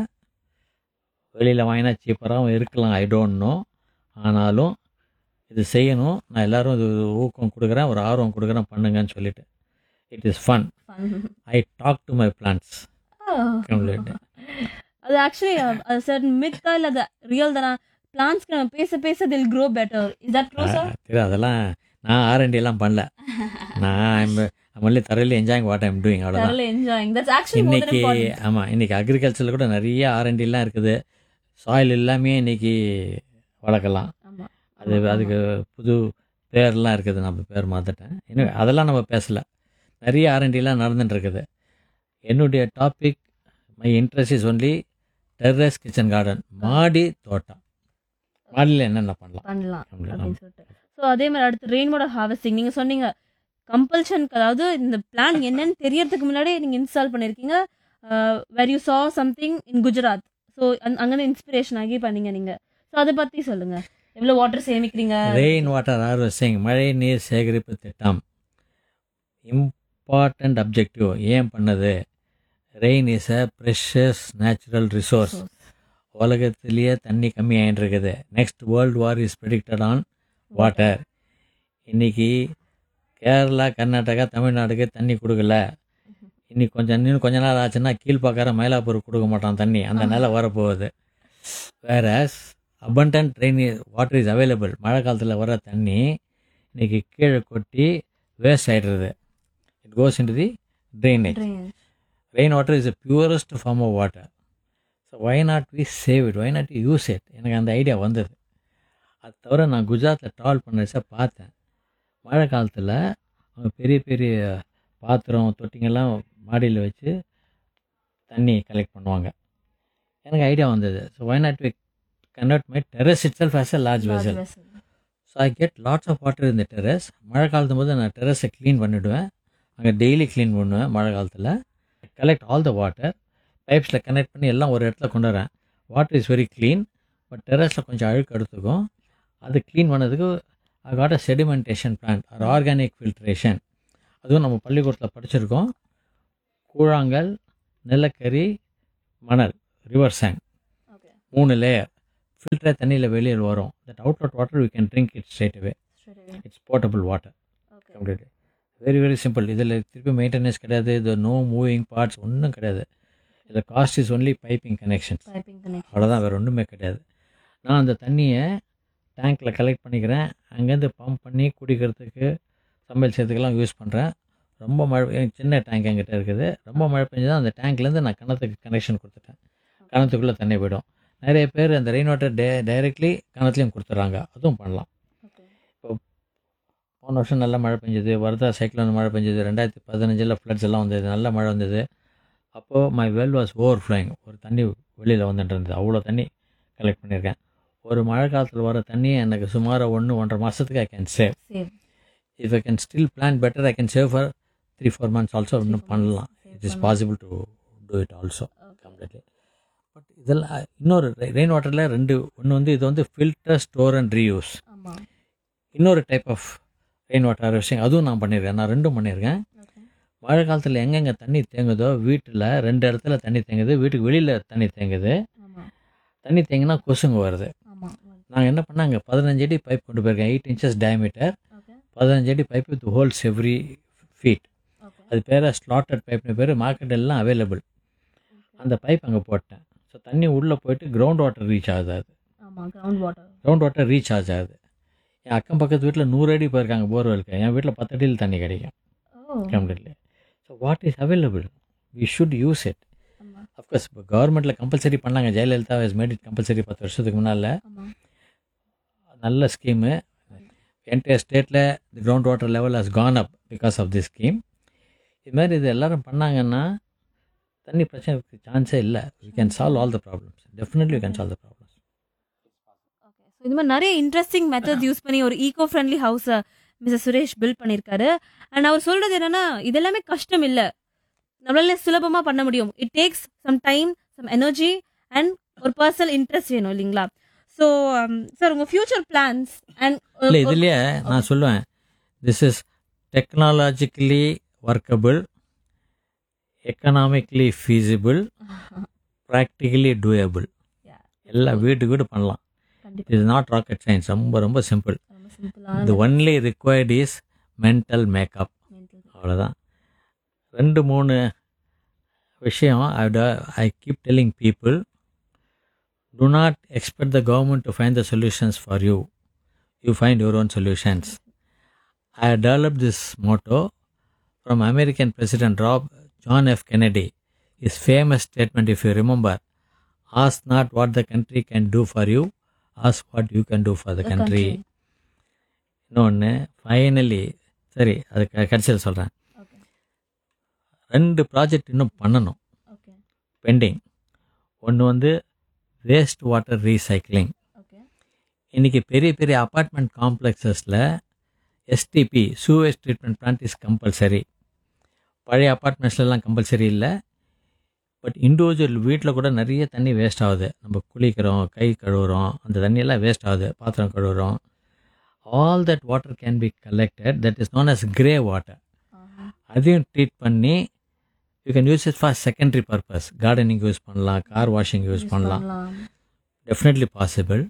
Speaker 1: வெளியில் வாங்கினா சீப்பராகவும் இருக்கலாம் ஐ டோன்ட் நோ ஆனாலும் இது செய்யணும் நான் எல்லாரும் இது ஊக்கம் கொடுக்குறேன் ஒரு ஆர்வம் கொடுக்குறேன் பண்ணுங்கன்னு சொல்லிட்டு it is fun I talk to my plants complete
Speaker 2: அது ஆக்சுவலி அது சார் மித்தா இல்லை அது ரியல் தானா பிளான்ஸ்க்கு நம்ம பேச பேச they'll grow better is that true sir
Speaker 1: சரி அதெல்லாம் நான் ஆர்என்டி எல்லாம் பண்ணல நான் only thoroughly enjoying what I'm doing அவ்வளோதான்
Speaker 2: thoroughly enjoying that's actually more than
Speaker 1: இன்னைக்கு
Speaker 2: இம்பார்ட்டன்ட்
Speaker 1: ஆமாம் இன்னைக்கு அக்ரிகல்ச்சரில் கூட நிறைய ஆர்என்டிலாம் இருக்குது சாயில் எல்லாமே இன்னைக்கு வளர்க்கலாம்
Speaker 2: ஆமா
Speaker 1: அது அதுக்கு புது பேர்லாம் இருக்குது நம்ம பேர் மாற்றிட்டேன் இன்னும் அதெல்லாம் நம்ம பேசலை நிறைய ஆர்என்டிலாம் நடந்துட்டு இருக்குது என்னுடைய topic my interest is only terrace kitchen garden மாடி தோட்டம் மாடியில் என்னென்ன பண்ணலாம்
Speaker 2: பண்ணலாம்
Speaker 1: பண்ணலாம்.
Speaker 2: அப்படின்னு சொல்லிட்டு ஸோ அதே மாதிரி அடுத்து ரெயின் வாட்டர் ஹார்வெஸ்டிங் நீங்கள் சொன்னீங்க கம்பல்ஷனுக்கு அதாவது இந்த பிளான் என்னன்னு தெரியறதுக்கு முன்னாடி நீங்கள் இன்ஸ்டால் பண்ணியிருக்கீங்க where you saw something in Gujarat so அங்கே இன்ஸ்பிரேஷன் ஆகி பண்ணீங்க நீங்கள் ஸோ அதை பற்றி சொல்லுங்கள் எவ்வளோ வாட்டர் சேமிக்கிறீங்க
Speaker 1: ரெயின் வாட்டர் ஹார்வெஸ்டிங் மழை நீர் சேகரிப்பு திட்டம் இம்பார்ட்டண்ட் அப்ஜெக்டிவ் ஏன் பண்ணது rain is a precious natural resource உலகத்திலேயே தண்ணி கம்மியாகிட்டு இருக்குது next world war is predicted on water இன்னைக்கு கேரளா கர்நாடகா தமிழ்நாடுக்கு தண்ணி கொடுக்கல இன்னைக்கு கொஞ்சம் இன்னும் கொஞ்ச நாள் ஆச்சுன்னா கீழ்ப்பாக்கார மயிலாப்பூர் கொடுக்க மாட்டான் தண்ணி அந்த
Speaker 2: ஆமா.
Speaker 1: நிலை வரப்போகுது வேற abundant rain water is available மழை காலத்தில் வர தண்ணி இன்னைக்கு கீழே கொட்டி வேஸ்ட் ஆகிடுறது it goes into the drainage rain water is the purest form of water so why not we save it why not use it எனக்கு அந்த ஐடியா வந்தது அது தவிர நான் குஜராத்தில் ட்ராவல் பண்ண பார்த்தேன் மழை காலத்தில் அவங்க பெரிய பெரிய பாத்திரம் தொட்டிங்கெல்லாம் மாடியில் வச்சு தண்ணி கலெக்ட் பண்ணுவாங்க எனக்கு ஐடியா வந்தது so why not we convert my terrace itself as a large vessel so I get lots of water இந்த டெரஸ் மழை காலத்து போது நான் டெரஸை க்ளீன் பண்ணிவிடுவேன் அங்கே டெய்லி க்ளீன் பண்ணுவேன் மழை காலத்தில் கலெக்ட் ஆல் த வாட்டர் பைப்ஸில் கனெக்ட் பண்ணி எல்லாம் ஒரு இடத்துல கொண்டு வரேன் water is very clean but டெரஸில் கொஞ்சம் அழுக்கு எடுத்துக்கும் அது க்ளீன் பண்ணதுக்கு I got a sedimentation plant or organic filtration அதுவும் நம்ம பள்ளிக்கூடத்தில் படிச்சிருக்கோம் கூழாங்கல் நிலக்கரி மணல் ரிவர் சேண்ட்
Speaker 2: ஓகே
Speaker 1: மூணு லேயர் ஃபில்டர் தண்ணியில் வெளியே வரும் that outlet water we can drink it straight away it's portable water
Speaker 2: okay
Speaker 1: completely very very simple இதில் திருப்பி மெயின்டெனன்ஸ் கிடையாது இது நோ மூவிங் பார்ட்ஸ் ஒன்றும் கிடையாது இதில் cost is only piping connections
Speaker 2: piping connect
Speaker 1: அவ்வளோதான் வேறு ஒன்றுமே கிடையாது நான் அந்த தண்ணியை டேங்க்கில் கலெக்ட் பண்ணிக்கிறேன் அங்கேருந்து பம்ப் பண்ணி குடிக்கிறதுக்கு சமையல் செய்யறதுக்கெல்லாம் யூஸ் பண்ணுறேன் ரொம்ப மழை எனக்கு சின்ன டேங்க் என்கிட்ட இருக்குது ரொம்ப மழை பெஞ்சு அந்த டேங்க்லேருந்து நான் கிணத்துக்கு கனெக்ஷன் கொடுத்துட்டேன் கிணத்துக்குள்ளே தண்ணி போயிடும் நிறைய பேர் அந்த ரெயின் வாட்டர் டே டைரெக்ட்லி கிணத்துலையும் கொடுத்துட்றாங்க அதுவும் பண்ணலாம்
Speaker 2: ஓகே
Speaker 1: போன வருஷம் நல்ல மழை பெஞ்சது வரதா சைக்ளோன் மழை பெஞ்சது ரெண்டாயிரத்தி பதினஞ்சில் ஃப்ளட்ஸ் எல்லாம் வந்தது நல்ல மழை வந்தது அப்போது my well was overflowing ஒரு தண்ணி வெளியில் வந்துட்டு இருந்தது அவ்வளோ தண்ணி கலெக்ட் பண்ணியிருக்கேன் ஒரு மழை காலத்தில் வர தண்ணியை எனக்கு சுமார் ஒன்று ஒன்றரை மாதத்துக்கு I can save
Speaker 2: save
Speaker 1: if I can still plan better I can save for three four months also இன்னும் பண்ணலாம் it is possible to do it also completely but இதெல்லாம் இன்னொரு ரெயின் வாட்டரில் ரெண்டு ஒன்று வந்து இது வந்து ஃபில்டர் ஸ்டோர் அண்ட் ரீயூஸ்
Speaker 2: ஆமா
Speaker 1: இன்னொரு type of rain water harvesting அதுவும் நான் பண்ணியிருக்கேன் நான் ரெண்டும் பண்ணியிருக்கேன்
Speaker 2: ஓகே
Speaker 1: மழை காலத்தில் எங்கெங்கே தண்ணி தேங்குதோ வீட்டில் ரெண்டு இடத்துல தண்ணி தேங்குது வீட்டுக்கு வெளியில் தண்ணி தேங்குது
Speaker 2: ஆமா
Speaker 1: தண்ணி தேங்கினா கொசுங்க வருது
Speaker 2: ஆமா
Speaker 1: நாங்கள் என்ன பண்ணாங்க பதினஞ்சு அடி பைப் கொண்டு போயிருக்கேன் எயிட் இன்ச்சஸ் டயமீட்டர்
Speaker 2: ஓகே
Speaker 1: பதினஞ்சு அடி pipe with holes every feet
Speaker 2: okay
Speaker 1: அது பேர் ஸ்லாட்டட் பைப்னு பேர் மார்க்கெட் எல்லாம் அவைலபிள் அந்த பைப் அங்கே போட்டேன் ஸோ தண்ணி உள்ளே போயிட்டு கிரவுண்ட் வாட்டர் ரீச் ஆகுது அது
Speaker 2: ஆமா ground water
Speaker 1: ground water recharge ஆகுது என் அக்கம் பக்கத்து வீட்டில் நூறு அடி போயிருக்காங்க போர்வெலுக்கு என் வீட்டில் பத்து அடியில் தண்ணி கிடைக்கும்
Speaker 2: oh
Speaker 1: completely so what is available we should use it
Speaker 2: ஆமா
Speaker 1: அஃப்கோர்ஸ் இப்போ கவர்மெண்ட்டில் கம்பல்சரி பண்ணாங்க Jayalalithaa is made it compulsory பத்து வருஷத்துக்கு முன்னால்
Speaker 2: ஆமா
Speaker 1: நல்ல ஸ்கீமு என்டையர் ஸ்டேட்டில் the ground water level has gone up because of the scheme இது மாதிரி இது எல்லாரும் பண்ணாங்கன்னா தண்ணி பிரச்சனைக்கு சான்ஸே இல்லை we can solve all the problems definitely you can solve the problems
Speaker 2: okay so இது மாதிரி நிறைய இன்ட்ரெஸ்டிங் மெத்தட்ஸ் யூஸ் பண்ணி ஒரு ஈகோ ஃப்ரெண்ட்லி ஹவுஸை மிஸ்டர் சுரேஷ் பில்ட் பண்ணியிருக்காரு அண்ட் அவர் சொல்றது என்னன்னா இதெல்லாமே கஷ்டம் இல்லை நம்மளால சுலபமாக பண்ண முடியும் it takes some time some energy and ஒரு பர்சனல் இன்ட்ரெஸ்ட் வேணும் இல்லைங்களா ஸோ சார் உங்கள் ஃபியூச்சர் பிளான்ஸ் அண்ட்
Speaker 1: இல்லை இதுலேயே நான் சொல்லுவேன் this is technologically workable economically feasible practically doable
Speaker 2: Yeah.
Speaker 1: எல்லாம் வீட்டுக்கு வீடு பண்ணலாம்
Speaker 2: கண்டிப்பாக
Speaker 1: இது நாட் ராக்கெட் சயின்ஸ் ரொம்ப ரொம்ப சிம்பிள்
Speaker 2: ரொம்ப சிம்பிளான
Speaker 1: the only required is mental makeup அவ்வளோதான் ரெண்டு மூணு விஷயம் I keep telling people to not expect the government to find the solutions for you you find your own solutions I develop this motto from American president ராப் John F Kennedy is famous statement if you remember ask not what the country can do for you ask what you can do for the country இன்னொன்று finally சரி அது க கடைசியில் சொல்கிறேன்
Speaker 2: okay
Speaker 1: ரெண்டு project இன்னும் பண்ணணும்
Speaker 2: ஓகே
Speaker 1: பெண்டிங் ஒன்று வந்து வேஸ்ட் வாட்டர் ரீசைக்ளிங்
Speaker 2: ஓகே
Speaker 1: இன்றைக்கி பெரிய பெரிய அப்பார்ட்மெண்ட் காம்ப்ளெக்ஸஸில் STP sewage treatment plant is compulsory பழைய அப்பார்ட்மெண்ட்ஸ்லாம் கம்பல்சரி இல்லை பட் இண்டிவிஜுவல் வீட்டில் கூட நிறைய தண்ணி வேஸ்ட் ஆகுது நம்ம குளிக்கிறோம் கை கழுவுறோம் அந்த தண்ணியெல்லாம் வேஸ்ட் ஆகுது பாத்திரம் கழுவுறோம் all that water can be collected that is known as grey water அதையும் ட்ரீட் பண்ணி you can use it for secondary purpose gardening use பண்ணலாம் கார் வாஷிங் யூஸ் பண்ணலாம் definitely possible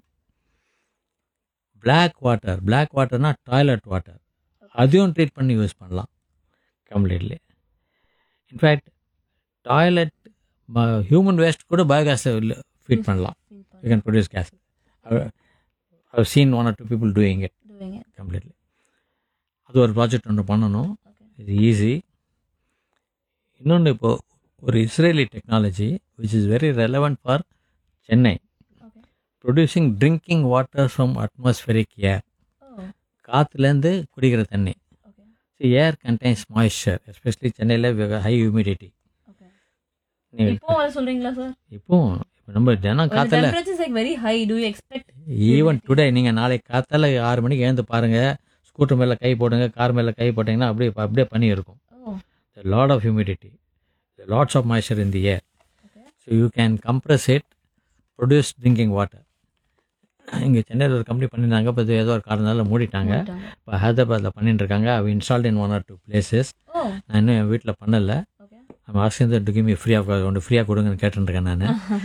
Speaker 1: Black water Black வாட்டர்னா toilet water அதையும் treat பண்ணி use பண்ணலாம் completely in fact toilet human waste கூட பயோகேஸில் ஃபீட் பண்ணலாம் you can produce gas I seen one or two people doing it completely அது ஒரு ப்ராஜெக்ட் ஒன்று பண்ணணும் இது ஈஸி இன்னொன்று இப்போது ஒரு Israeli technology which is very relevant for Chennai producing drinking water from atmospheric air காற்றுலேருந்து குடிக்கிற தண்ணி ஏர் கண்டைன்ஸ் மாய்ஸ்சர் எஸ்பெஷலி சென்னையில் ஹை ஹியூமிடிட்டி நீங்கள்
Speaker 2: இப்போ வர சொல்றீங்களா சார்
Speaker 1: இப்போ இப்போ நம்ம தினம் காத்தால
Speaker 2: temperature is like very high to you expect
Speaker 1: even today நீங்கள் நாளைக்கு காத்தால ஆறு மணிக்கு எழுந்து பாருங்கள் ஸ்கூட்டர் மேலே கை போடுங்க கார் மேலே கை போட்டிங்கன்னா அப்படியே அப்படியே பனி இருக்கும்
Speaker 2: ஓ
Speaker 1: the lot of humidity, the lots of moisture in the air. So you can compress it, produce drinking water. இங்கே சென்னையில் ஒரு கம்பெனி பண்ணியிருந்தாங்க இப்போ ஏதோ ஒரு காரணத்தால் மூடிட்டாங்க இப்போ ஹைதராபாத்தில் பண்ணிட்டு இருக்காங்க அவ installed in one or two places
Speaker 2: oh
Speaker 1: நான் இன்னும் என் வீட்டில் பண்ணலை
Speaker 2: ஓகே
Speaker 1: நம்ம ஆக்சிஜன் டு கிமி ஃப்ரீயாக ஒன்று ஃப்ரீயாக கொடுங்கன்னு கேட்டுருக்கேன் நான்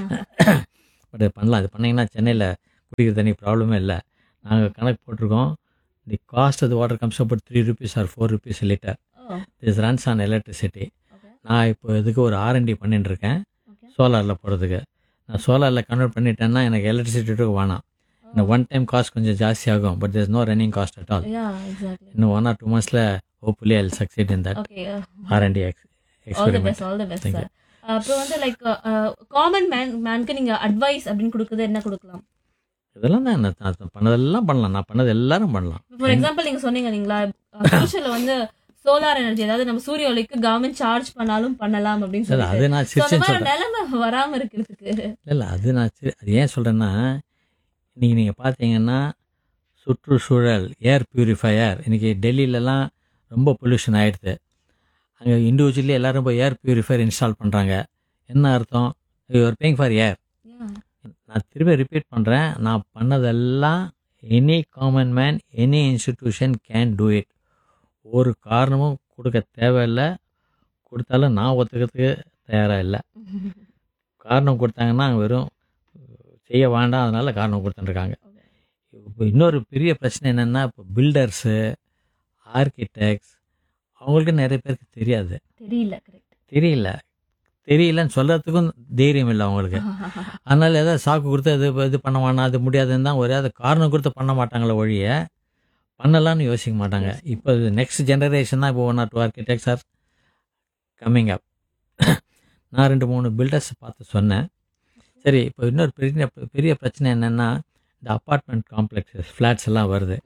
Speaker 1: பட் பண்ணலாம் இது பண்ணிங்கன்னா சென்னையில் குடிக்கிற தண்ணி ப்ராப்ளமே இல்லை நாங்கள் கணக்கு போட்டிருக்கோம் the cost of water comes about three rupees or four rupees litre this runs on electricity நான் இப்போ இதுக்கு ஒரு ஆர்என்டி பண்ணிட்டு இருக்கேன் சோலாரில் போகிறதுக்கு நான் சோலாரில் கன்வெர்ட் பண்ணிட்டேன்னா எனக்கு எலக்ட்ரிசிட்டிக்கு வேணாம் இந்த ஒன் டைம் காஸ்ட் கொஞ்சம் ஜாஸ்தி ஆகும் but there's no running cost at all
Speaker 2: yeah exactly
Speaker 1: இன்னும் ஒன் ஆர் டூ மந்த்ஸில் hopefully I succeed in that
Speaker 2: okay
Speaker 1: R and D
Speaker 2: all the
Speaker 1: experiment
Speaker 2: best all the best
Speaker 1: Thank
Speaker 2: sir அப்புறம் வந்து like common man மேனுக்கு நீங்க advice அப்படின்னு கொடுக்குறது என்ன கொடுக்கலாம்
Speaker 1: இதெல்லாம் தான் நான் நான் பண்ணதெல்லாம் பண்ணலாம் நான் பண்ணது எல்லாரும் பண்ணலாம்
Speaker 2: ஃபார் எக்ஸாம்பிள் நீங்க சொன்னீங்க இல்லைங்களா ஃபியூச்சர்ல வந்து சோலார் எனர்ஜி அதாவது நம்ம சூரிய ஒளிக்கு கவர்மெண்ட் சார்ஜ் பண்ணாலும் பண்ணலாம் அப்படின்னு
Speaker 1: இல்லை
Speaker 2: சொல்லி
Speaker 1: அது நான்
Speaker 2: So, அந்த
Speaker 1: சிரிச்சுன்னு
Speaker 2: மாதிரி
Speaker 1: சொல்கிறேன்
Speaker 2: நிலைமை வராம இருக்கிறதுக்கு
Speaker 1: இல்லை அது நான் சி- அது ஏன் சொல்கிறேன்னா இன்றைக்கி நீங்கள் பார்த்தீங்கன்னா சுற்றுச்சூழல் ஏர் பியூரிஃபையர் இன்றைக்கி டெல்லியிலலாம் ரொம்ப பொல்யூஷன் ஆகிடுது அங்கே இண்டிவிஜுவலி எல்லாரும் போய் ஏர் பியூரிஃபையர் இன்ஸ்டால் பண்ணுறாங்க என்ன அர்த்தம் you're paying for air
Speaker 2: Yeah.
Speaker 1: நான் திரும்ப ரிப்பீட் பண்ணுறேன் நான் பண்ணதெல்லாம் any common man any institution can do it ஒரு காரணமும் கொடுக்க தேவையில்லை கொடுத்தாலும் நான் ஒத்துக்கிறதுக்கு தயாராக இல்லை காரணம் கொடுத்தாங்கன்னா வெறும் செய்ய வேண்டாம் அதனால காரணம் கொடுத்துட்டுருக்காங்க இப்போ இன்னொரு பெரிய பிரச்சனை என்னென்னா இப்போ பில்டர்ஸு ஆர்கிடெக்ட்ஸ் அவங்களுக்கு நிறைய பேருக்கு தெரியாது
Speaker 2: தெரியல கரெக்ட்
Speaker 1: தெரியல தெரியலன்னு சொல்கிறதுக்கும் தைரியம் இல்லை அவங்களுக்கு அதனால ஏதாவது சாக்கு கொடுத்து இது இது பண்ண வேணாம் அது முடியாதுன்னு தான் ஒரே அது காரணம் கொடுத்து பண்ண மாட்டாங்களே ஒழிய பண்ணலாம்னு யோசிக்க மாட்டாங்க இப்போ நெக்ஸ்ட் ஜெனரேஷன் தான் இப்போ one or two architects are coming up நான் ரெண்டு மூணு பில்டர்ஸ் பார்த்து சொன்னேன் சரி இப்போ இன்னொரு பெரிய பெரிய பிரச்சனை என்னென்னா இந்த அப்பார்ட்மெண்ட் காம்ப்ளெக்ஸஸ் ஃப்ளாட்ஸ் எல்லாம் வருது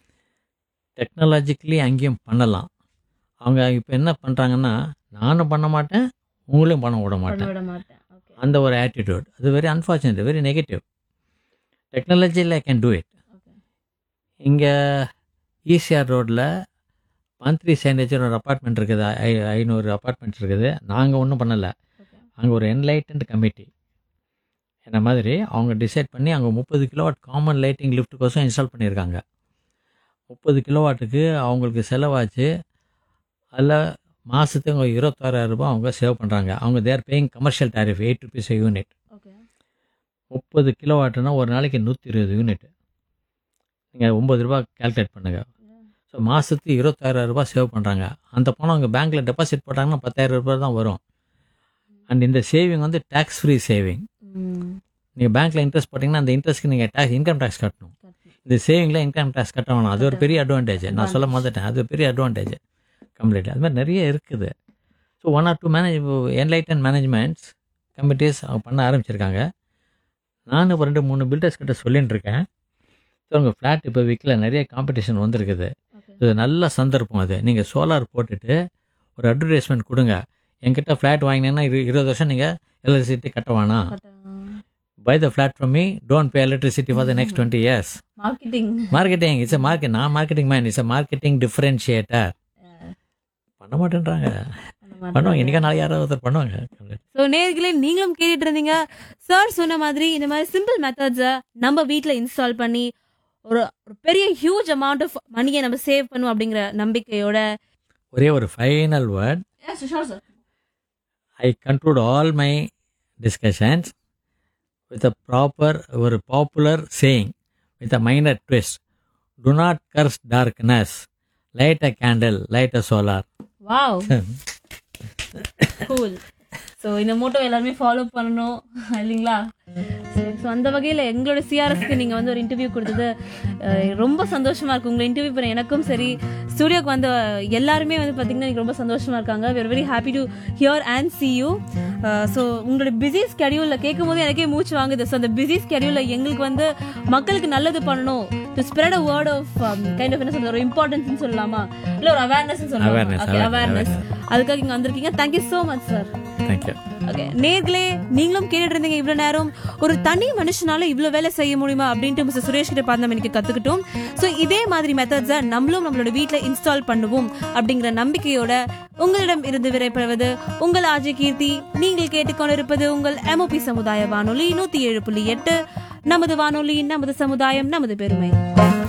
Speaker 1: டெக்னாலஜிக்கலி அங்கேயும் பண்ணலாம் அவங்க இப்போ என்ன பண்ணுறாங்கன்னா நானும் பண்ண மாட்டேன் உங்களையும் பண்ண விட
Speaker 2: பண்ண
Speaker 1: மாட்டேன்
Speaker 2: விட மாட்டேன் ஓகே
Speaker 1: அந்த ஒரு ஆட்டிடியூட் அது வெரி அன்ஃபார்ச்சுனேட் வெரி நெகட்டிவ் டெக்னாலஜியில் I can do it
Speaker 2: okay
Speaker 1: இங்கே ஈசிஆர் ரோட்டில் மந்த்லி சேண்டேஜர் ஒரு அப்பார்ட்மெண்ட் இருக்குது ஐ ஐநூறு அப்பார்ட்மெண்ட் இருக்குது நாங்கள் ஒன்றும் பண்ணலை
Speaker 2: ஓகே
Speaker 1: அங்கே ஒரு என்லைட்டன்ட் கமிட்டி என்ன மாதிரி அவங்க டிசைட் பண்ணி அங்கே முப்பது கிலோவாட் காமன் லைட்டிங் லிஃப்ட்டுக்கோசம் இன்ஸ்டால் பண்ணியிருக்காங்க முப்பது கிலோவாட்டுக்கு அவங்களுக்கு செலவாச்சு அதில் மாதத்துக்கு அவங்க இருபத்தாறாயிரம் ரூபாய் அவங்க சேவ் பண்ணுறாங்க அவங்க they're paying commercial tariff eight rupees unit
Speaker 2: okay
Speaker 1: முப்பது கிலோவாட்டுனா ஒரு நாளைக்கு நூற்றி இருபது யூனிட் நீங்கள் ஒம்பது ரூபா கால்குலேட் பண்ணுங்கள் ஸோ மாதத்துக்கு இருபத்தாயிரம் ரூபாய் சேவ் பண்ணுறாங்க அந்த பணம் அவங்க பேங்க்கில் டெபாசிட் போட்டாங்கன்னா பத்தாயிரம் ரூபாய் தான் வரும் அண்ட் இந்த சேவிங் வந்து டேக்ஸ் ஃப்ரீ சேவிங் நீங்கள் பேங்க்கில் இன்ட்ரெஸ்ட் போட்டிங்கன்னா அந்த இன்ட்ரெஸ்ட்க்கு நீங்கள் டேக்ஸ் இன்கம் டேக்ஸ் கட்டணும் இந்த சேவிங்கில் இன்கம் டேக்ஸ் கட்ட வேணாம் அது ஒரு பெரிய அட்வான்டேஜ் நான் சொல்ல மாட்டேன் அது ஒரு பெரிய அட்வான்டேஜ் கம்ப்ளீட் அது மாதிரி நிறைய இருக்குது so one or two manage enlighten managements committees அவங்க பண்ண ஆரம்பிச்சிருக்காங்க நான் இப்போ ரெண்டு மூணு பில்டர்ஸ் கிட்ட சொல்லிட்டு இருக்கேன் ஸோ உங்கள் ஃப்ளாட் இப்போ விற்கல நிறைய காம்படிஷன் வந்திருக்குது இது நல்ல சந்தர்ப்பம் அது நீங்கள் சோலார் போட்டுட்டு ஒரு அட்வர்டைஸ்மெண்ட் கொடுங்க என்கிட்ட ஃப்ளாட் வாங்கினீங்கன்னா இரு இருபது வருஷம் நீங்கள் எலக்ட்ரிசிட்டி கட்ட வேணாம் buy the flat from me don't pay electricity for the next twenty years
Speaker 2: marketing
Speaker 1: marketing it's market நான் marketing man it's marketing differentiator பண்ண மாட்டேன்றாங்க பண்ணுவாங்க இன்னைக்கா நாளைக்கு யாராவது ஒருத்தர் பண்ணுவாங்க
Speaker 2: ஸோ நேர்களே நீங்களும் கேட்டுட்டு இருந்தீங்க சார் சொன்ன மாதிரி இந்த மாதிரி சிம்பிள் மெத்தட்ஸை நம்ம வீட்டில் இன்ஸ்டால் பண்ணி ஒரு ஒரு பெரிய ஹியூஜ் அமௌண்ட் ஆஃப் மணியை நம்ம சேவ் பண்ணுவோம் அப்படிங்கிற நம்பிக்கையோட
Speaker 1: ஒரே ஒரு final word
Speaker 2: sir
Speaker 1: I conclude all my discussions with a proper ஒரு popular saying with a minor twist do not curse darkness light a candle light a solar
Speaker 2: wow cool so இந்த motto எல்லாருமே follow பண்ணணும் இல்லைங்களா so அந்த வகையில் எங்களோட சிஆர்எஸ்க்கு நீங்கள் வந்து ஒரு இன்டர்வியூ கொடுத்தது அஹ், ரொம்ப சந்தோஷமா இருக்கு உங்களை இன்டர்வியூ பண்ண எனக்கும் சரி ஸ்டுடியோக்கு வந்த எல்லாருமே வந்து பார்த்தீங்கன்னா எனக்கு ரொம்ப சந்தோஷமா இருக்காங்க we're very happy to hear and see you so உங்களோட பிஸி ஸ்கெடியூலில் கேட்கும் போது எனக்கே மூச்சு வாங்குது ஸோ அந்த பிஸி ஸ்கெடியூலில் எங்களுக்கு வந்து மக்களுக்கு நல்லது பண்ணணும் to spread a word of kind of என்ன சொல்றது ஒரு இம்பார்ட்டன்ஸ் சொல்லலாமா இல்லை ஒரு அவேர்னஸ் சொல்லலாமா
Speaker 1: Awareness,
Speaker 2: ஓகே
Speaker 1: awareness,
Speaker 2: அவேர்னஸ் அதுக்காக இங்கே வந்திருக்கீங்க thank you so much sir
Speaker 1: thank you
Speaker 2: okay நேர்களே நீங்களும் கேட்டுட்டு இருந்தீங்க இவ்வளவு நேரம் ஒரு தனி மனுஷனால இவ்வளவு வேலை செய்ய முடியுமா அப்படின்ட்டு மிஸ்டர் சுரேஷ் கிட்ட பார்த்து நம்ம இன்னைக்கு கத்துக்கிட்டோம் ஸோ இதே மாதிரி மெத்தட்ஸை நம்மளும் நம்மளோட வீட்டில் இன்ஸ்டால் பண்ணுவோம் அப்படிங்கிற நம்பிக்கையோட உங்களிடம் இருந்து விரைப்படுவது உங்கள் ஆஜய் கீர்த்தி நீங்கள் கேட்டுக்கொண்டிருப்பது உங்கள் எம்ஓபி சமுதாய வானொலி நூத்தி ஏழு புள்ளி எட்டு நமது வானொலி நமது சமுதாயம் நமது பெருமை